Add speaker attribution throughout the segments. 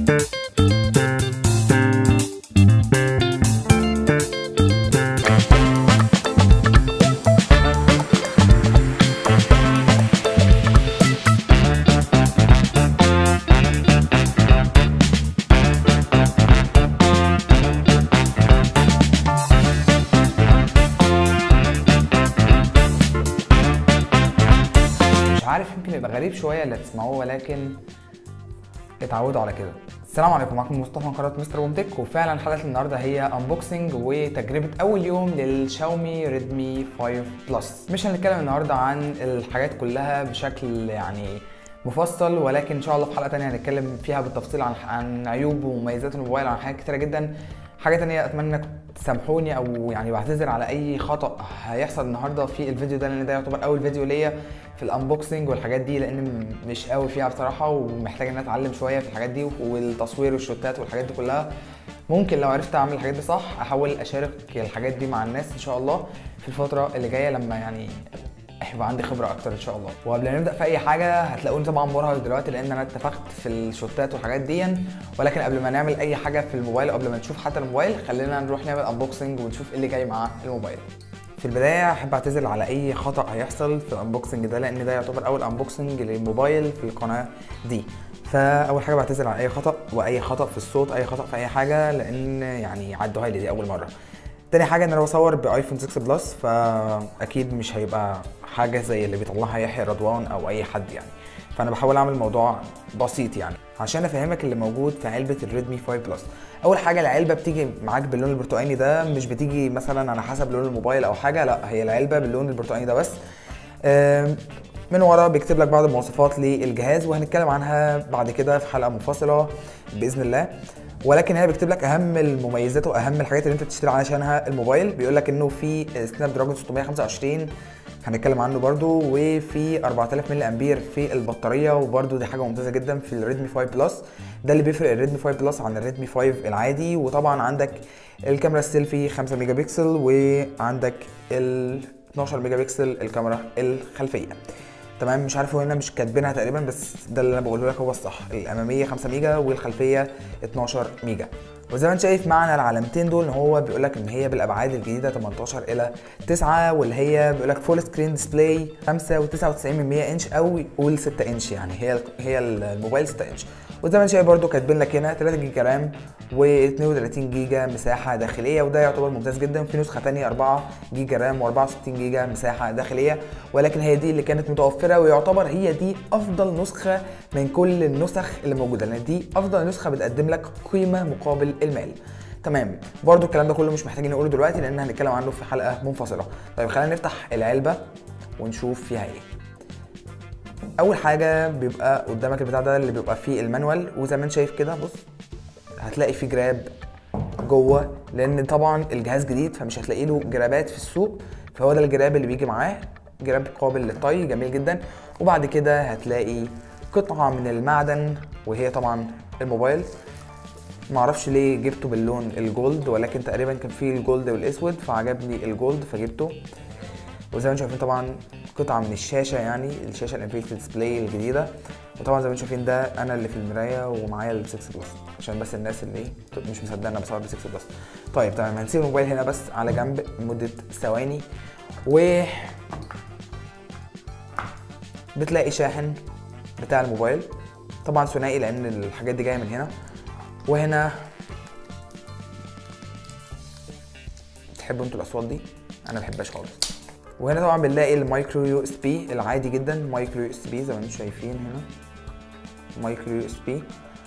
Speaker 1: مش عارف يمكن يبقى غريب شويه اللي هتسمعوه ولكن اتعودوا على كده السلام عليكم معاكم مصطفى من قناه مستر بومتك وفعلا حلقه النهارده هي انبوكسنج وتجربه اول يوم للشاومي ريدمي 5 بلس مش هنتكلم النهارده عن الحاجات كلها بشكل يعني مفصل ولكن ان شاء الله في حلقه تانية هنتكلم فيها بالتفصيل عن عن عيوب ومميزات الموبايل عن حاجات كتيره جدا حاجه تانية اتمنى انكم تسامحوني او يعني بعتذر على اي خطا هيحصل النهارده في الفيديو ده لان ده يعتبر اول فيديو ليا في الانبوكسنج والحاجات دي لان مش قوي فيها بصراحه ومحتاج ان أنا اتعلم شويه في الحاجات دي والتصوير والشوتات والحاجات دي كلها ممكن لو عرفت اعمل الحاجات دي صح احاول اشارك الحاجات دي مع الناس ان شاء الله في الفتره اللي جايه لما يعني هيبقى عندي خبره اكتر ان شاء الله وقبل ما نبدا في اي حاجه هتلاقوني طبعا مرهق دلوقتي لان انا اتفقت في الشوتات والحاجات دي ولكن قبل ما نعمل اي حاجه في الموبايل قبل ما نشوف حتى الموبايل خلينا نروح نعمل انبوكسنج ونشوف ايه اللي جاي مع الموبايل في البدايه احب اعتذر على اي خطا هيحصل في الانبوكسنج ده لان ده يعتبر اول انبوكسنج للموبايل في القناه دي فاول حاجه بعتذر على اي خطا واي خطا في الصوت اي خطا في اي حاجه لان يعني عدوها لي دي اول مره تاني حاجه ان انا بصور بايفون 6 بلس فاكيد مش هيبقى حاجه زي اللي بيطلعها يحيى رضوان او اي حد يعني فانا بحاول اعمل الموضوع بسيط يعني عشان افهمك اللي موجود في علبه الريدمي 5 بلس اول حاجه العلبه بتيجي معاك باللون البرتقاني ده مش بتيجي مثلا على حسب لون الموبايل او حاجه لا هي العلبه باللون البرتقاني ده بس آم، من ورا بيكتب لك بعض المواصفات للجهاز وهنتكلم عنها بعد كده في حلقه منفصله باذن الله ولكن هي بيكتب لك اهم المميزات واهم الحاجات اللي انت بتشتري علشانها الموبايل بيقول لك انه في سناب دراجون 625 هنتكلم عنه برضو وفي 4000 ملي امبير في البطاريه وبرضو دي حاجه ممتازه جدا في الريدمي 5 بلس ده اللي بيفرق الريدمي 5 بلس عن الريدمي 5 العادي وطبعا عندك الكاميرا السيلفي 5 ميجا بكسل وعندك ال 12 ميجا بكسل الكاميرا الخلفيه تمام مش عارف هو هنا مش كاتبينها تقريبا بس ده اللي انا بقوله لك هو الصح الاماميه 5 ميجا والخلفيه 12 ميجا وزي ما انت شايف معنى العلامتين دول ان هو بيقول لك ان هي بالابعاد الجديده 18 الى 9 واللي هي بيقول لك فول سكرين ديسبلاي 5 و99 من 100 انش او قول 6 انش يعني هي هي الموبايل 6 انش وزي ما انت شايف برده كاتبين لك هنا 3 جيجا رام و32 جيجا مساحه داخليه وده يعتبر ممتاز جدا في نسخه ثانيه 4 جيجا رام و64 جيجا مساحه داخليه ولكن هي دي اللي كانت متوفره ويعتبر هي دي افضل نسخه من كل النسخ اللي موجوده لان دي افضل نسخه بتقدم لك قيمه مقابل المال تمام برضو الكلام ده كله مش محتاجين نقوله دلوقتي لان هنتكلم عنه في حلقه منفصله طيب خلينا نفتح العلبه ونشوف فيها ايه اول حاجه بيبقى قدامك البتاع ده اللي بيبقى فيه المانوال وزي ما انت شايف كده بص هتلاقي فيه جراب جوه لان طبعا الجهاز جديد فمش هتلاقي له جرابات في السوق فهو ده الجراب اللي بيجي معاه جراب قابل للطي جميل جدا وبعد كده هتلاقي قطعه من المعدن وهي طبعا الموبايل معرفش ليه جبته باللون الجولد ولكن تقريبا كان فيه الجولد والاسود فعجبني الجولد فجبته وزي ما انتم شايفين طبعا قطعه من الشاشه يعني الشاشه الانفيكت ديسبلاي الجديده وطبعا زي ما انتم شايفين ده انا اللي في المرايه ومعايا ال 6 بلس عشان بس الناس اللي مش مصدقه انا بصور ب 6 بلس طيب تمام هنسيب الموبايل هنا بس على جنب لمده ثواني و بتلاقي شاحن بتاع الموبايل طبعا ثنائي لان الحاجات دي جايه من هنا وهنا تحبوا انتوا الاصوات دي انا ما بحبهاش خالص وهنا طبعا بنلاقي المايكرو يو اس بي العادي جدا مايكرو يو اس بي زي ما انتم شايفين هنا مايكرو يو اس بي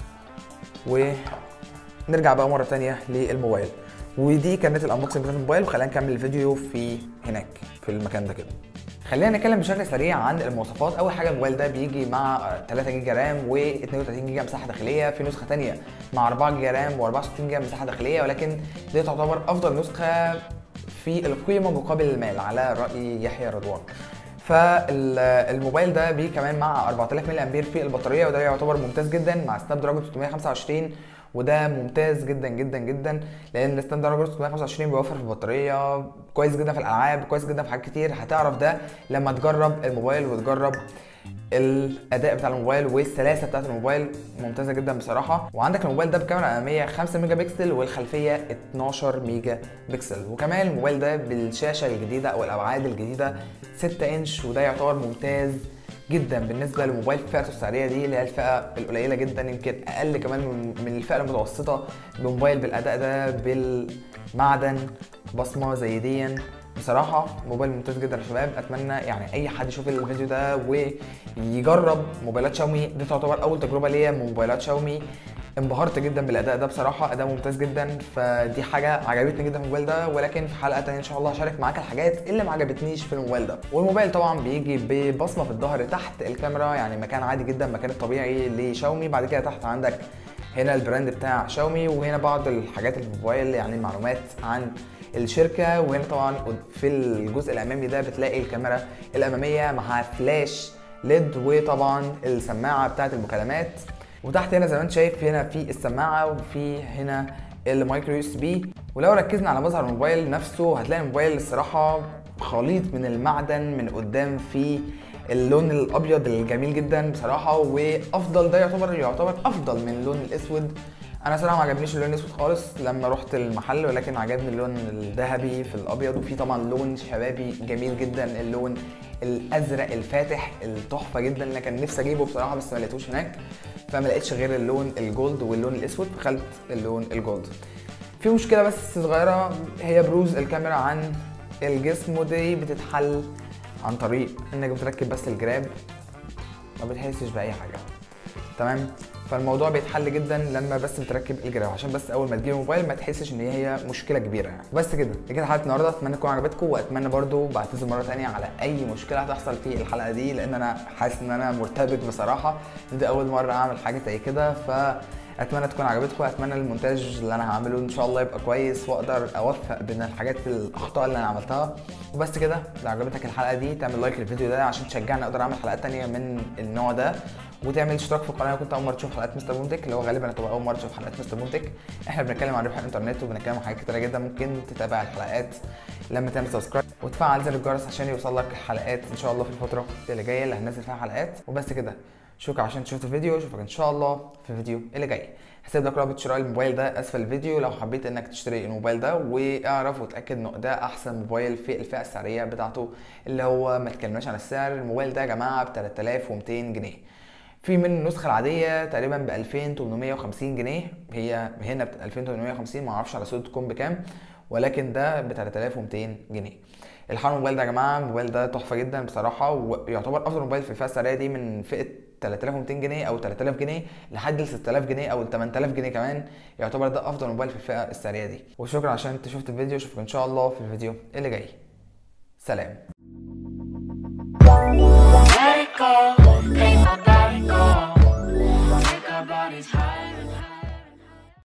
Speaker 1: ونرجع بقى مره تانية للموبايل ودي كانت الانبوكسنج بتاعت الموبايل وخلينا نكمل الفيديو في هناك في المكان ده كده خلينا نتكلم بشكل سريع عن المواصفات اول حاجه الموبايل ده بيجي مع 3 جيجا رام و32 جيجا مساحه داخليه في نسخه ثانيه مع 4 جيجا رام و64 جيجا مساحه داخليه ولكن دي تعتبر افضل نسخه في القيمه مقابل المال على راي يحيى رضوان فالموبايل ده بيه كمان مع 4000 ملي امبير في البطاريه وده يعتبر ممتاز جدا مع سناب دراجون 625 وده ممتاز جدا جدا جدا لان السناب دراجون 625 بيوفر في البطاريه كويس جدا في الالعاب كويس جدا في حاجات كتير هتعرف ده لما تجرب الموبايل وتجرب الاداء بتاع الموبايل والسلاسه بتاعت الموبايل ممتازه جدا بصراحه وعندك الموبايل ده بكاميرا اماميه 5 ميجا بكسل والخلفيه 12 ميجا بكسل وكمان الموبايل ده بالشاشه الجديده او الابعاد الجديده 6 انش وده يعتبر ممتاز جدا بالنسبه لموبايل فئته السعريه دي اللي هي الفئه القليله جدا يمكن اقل كمان من الفئه المتوسطه بموبايل بالاداء ده بالمعدن بصمه زي دي بصراحة موبايل ممتاز جدا يا شباب اتمنى يعني اي حد يشوف الفيديو ده ويجرب موبايلات شاومي دي تعتبر اول تجربة ليا من موبايلات شاومي انبهرت جدا بالاداء ده بصراحه اداء ممتاز جدا فدي حاجه عجبتني جدا في الموبايل ده ولكن في حلقه تانية ان شاء الله هشارك معاك الحاجات اللي ما عجبتنيش في الموبايل ده والموبايل طبعا بيجي ببصمه في الظهر تحت الكاميرا يعني مكان عادي جدا مكان الطبيعي لشاومي بعد كده تحت عندك هنا البراند بتاع شاومي وهنا بعض الحاجات اللي في الموبايل يعني معلومات عن الشركه وهنا طبعا في الجزء الامامي ده بتلاقي الكاميرا الاماميه مع فلاش ليد وطبعا السماعه بتاعت المكالمات وتحت هنا زي ما انت شايف هنا في السماعه وفي هنا المايكرو يو اس بي ولو ركزنا على مظهر الموبايل نفسه هتلاقي الموبايل الصراحه خليط من المعدن من قدام في اللون الابيض الجميل جدا بصراحه وافضل ده يعتبر يعتبر افضل من اللون الاسود انا صراحه ما عجبنيش اللون الاسود خالص لما رحت المحل ولكن عجبني اللون الذهبي في الابيض وفي طبعا لون شبابي جميل جدا اللون الازرق الفاتح التحفه جدا اللي كان نفسي اجيبه بصراحه بس ما لقيتوش هناك فما لقيتش غير اللون الجولد واللون الاسود فخدت اللون الجولد في مشكله بس صغيره هي بروز الكاميرا عن الجسم ودي بتتحل عن طريق انك بتركب بس الجراب ما بتحسش باي حاجه تمام فالموضوع بيتحل جدا لما بس بتركب الجراب عشان بس اول ما تجيب موبايل ما تحسش ان هي مشكله كبيره يعني بس كده دي كده حلقه النهارده اتمنى تكون عجبتكم واتمنى برضو بعتذر مره ثانيه على اي مشكله هتحصل في الحلقه دي لان انا حاسس ان انا مرتبك بصراحه دي اول مره اعمل حاجه زي كده ف اتمنى تكون عجبتكم اتمنى المونتاج اللي انا هعمله ان شاء الله يبقى كويس واقدر اوفق بين الحاجات الاخطاء اللي انا عملتها وبس كده لو عجبتك الحلقه دي تعمل لايك للفيديو ده عشان تشجعني اقدر اعمل حلقات تانية من النوع ده وتعمل اشتراك في القناه لو كنت اول مره تشوف حلقات مستر بونتك اللي هو غالبا هتبقى اول مره تشوف حلقات مستر بونتك احنا بنتكلم عن ربح الانترنت وبنتكلم عن حاجات كتيره جدا ممكن تتابع الحلقات لما تعمل سبسكرايب وتفعل زر الجرس عشان يوصل لك الحلقات ان شاء الله في الفتره اللي جايه اللي هنزل فيها حلقات وبس كده شكرا عشان شفت الفيديو اشوفك ان شاء الله في الفيديو اللي جاي هسيب لك رابط شراء الموبايل ده اسفل الفيديو لو حبيت انك تشتري الموبايل ده واعرف وتاكد انه ده احسن موبايل في الفئه السعريه بتاعته اللي هو ما تكلمناش عن السعر الموبايل ده يا جماعه ب 3200 جنيه في من النسخه العاديه تقريبا ب 2850 جنيه هي هنا ب 2850 ما اعرفش على سوق كوم بكام ولكن ده ب 3200 جنيه الحقيقه الموبايل ده يا جماعه الموبايل ده تحفه جدا بصراحه ويعتبر افضل موبايل في الفئه السعريه دي من فئه 3200 جنيه او 3000 جنيه لحد ل 6000 جنيه او 8000 جنيه كمان يعتبر ده افضل موبايل في الفئه السعريه دي وشكرا عشان انت شفت الفيديو اشوفك ان شاء الله في الفيديو اللي جاي سلام
Speaker 2: Let it go.